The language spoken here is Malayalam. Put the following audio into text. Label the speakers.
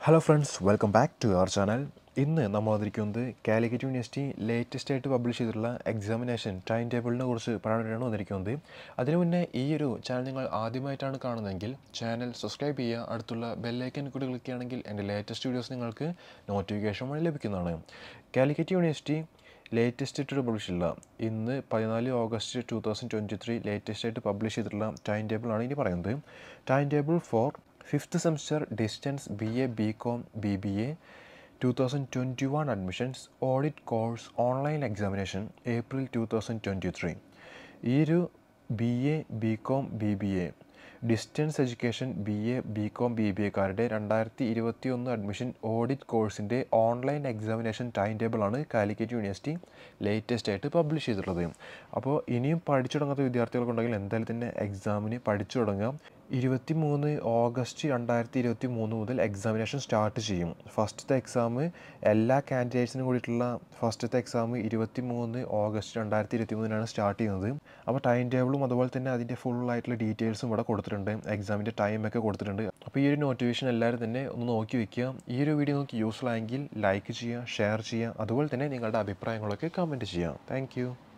Speaker 1: hello friends welcome back to our channel ഇന്ന് നമ്മൾ വന്നിരിക്കുന്നത് കാലിക്കറ്റ് യൂണിവേഴ്സിറ്റി ലേറ്റസ്റ്റ് ആയിട്ട് പബ്ലിഷ് ചെയ്തിട്ടുള്ള എക്സാമിനേഷൻ ടൈം ടേബിളിനെ കുറിച്ച് പറയാനാണ് വന്നിരിക്കുന്നത് അതിനു മുന്നേ ഈ ഒരു ചാനൽ നിങ്ങൾ ആദ്യമായിട്ടാണ് കാണുന്നതെങ്കിൽ ചാനൽ സബ്സ്ക്രൈബ് ചെയ്യുക അടുത്തുള്ള ബെല്ലൈക്കൻ കൂടി ക്ലിക്ക് ചെയ്യുകയാണെങ്കിൽ എൻ്റെ ലേറ്റസ്റ്റ് വീഡിയോസ് നിങ്ങൾക്ക് നോട്ടിഫിക്കേഷൻ വഴി ലഭിക്കുന്നതാണ് കാലിക്കറ്റ് യൂണിവേഴ്സിറ്റി ലേറ്റസ്റ്റ് ആയിട്ട് പബ്ലിഷ് ചെയ്തിട്ടുള്ള ഇന്ന് പതിനാല് August two thousand twenty three latest ആയിട്ട് പബ്ലിഷ് ചെയ്തിട്ടുള്ള ടൈം ടേബിളാണ് ഇനി പറയുന്നത് time table for fifth semester distance B A B com B B A two thousand twenty one admissions audit course online examination April two thousand twenty three ഈ ഒരു B A B com B B A distance education B A B com B B എക്കാരുടെ രണ്ടായിരത്തി ഇരുപത്തി ഒന്ന് അഡ്മിഷൻ ഓഡിറ്റ് കോഴ്സിൻ്റെ ഓൺലൈൻ എക്സാമിനേഷൻ ടൈം ടേബിളാണ് കാലിക്കറ്റ് യൂണിവേഴ്സിറ്റി ലേറ്റസ്റ്റ് ആയിട്ട് പബ്ലിഷ് ചെയ്തിട്ടുള്ളത് അപ്പോൾ ഇനിയും പഠിച്ചു തുടങ്ങാത്ത വിദ്യാർത്ഥികൾക്കുണ്ടെങ്കിൽ എന്തായാലും തന്നെ എക്സാമിന് പഠിച്ചു തുടങ്ങാം ഇരുപത്തി മൂന്ന് ഓഗസ്റ്റ് രണ്ടായിരത്തി ഇരുപത്തി മൂന്ന് മുതൽ എക്സാമിനേഷൻ സ്റ്റാർട്ട് ചെയ്യും ഫസ്റ്റത്തെ എക്സാം എല്ലാ കാൻഡിഡേറ്റ്സിനും കൂടിയിട്ടുള്ള ഫസ്റ്റത്തെ എക്സാം ഇരുപത്തി മൂന്ന് ഓഗസ്റ്റ് രണ്ടായിരത്തി ഇരുപത്തി മൂന്നിനാണ് സ്റ്റാർട്ട് ചെയ്യുന്നത് അപ്പോൾ ടൈം ടേബിളും അതുപോലെ തന്നെ അതിൻ്റെ ഫുൾ ആയിട്ടുള്ള ഡീറ്റെയിൽസും ഇവിടെ കൊടുത്തിട്ടുണ്ട് എക്സാമിൻ്റെ ടൈമൊക്കെ കൊടുത്തിട്ടുണ്ട് അപ്പോൾ ഈ ഒരു നോട്ടിഫിക്കേഷൻ എല്ലാവരും തന്നെ ഒന്ന് നോക്കി വെക്കുക ഈ ഒരു വീഡിയോ നിങ്ങൾക്ക് യൂസ്ഫുൾ ആയെങ്കിൽ ലൈക്ക് ചെയ്യുക ഷെയർ ചെയ്യുക അതുപോലെ തന്നെ നിങ്ങളുടെ അഭിപ്രായങ്ങളൊക്കെ കമൻറ്റ് ചെയ്യുക താങ്ക്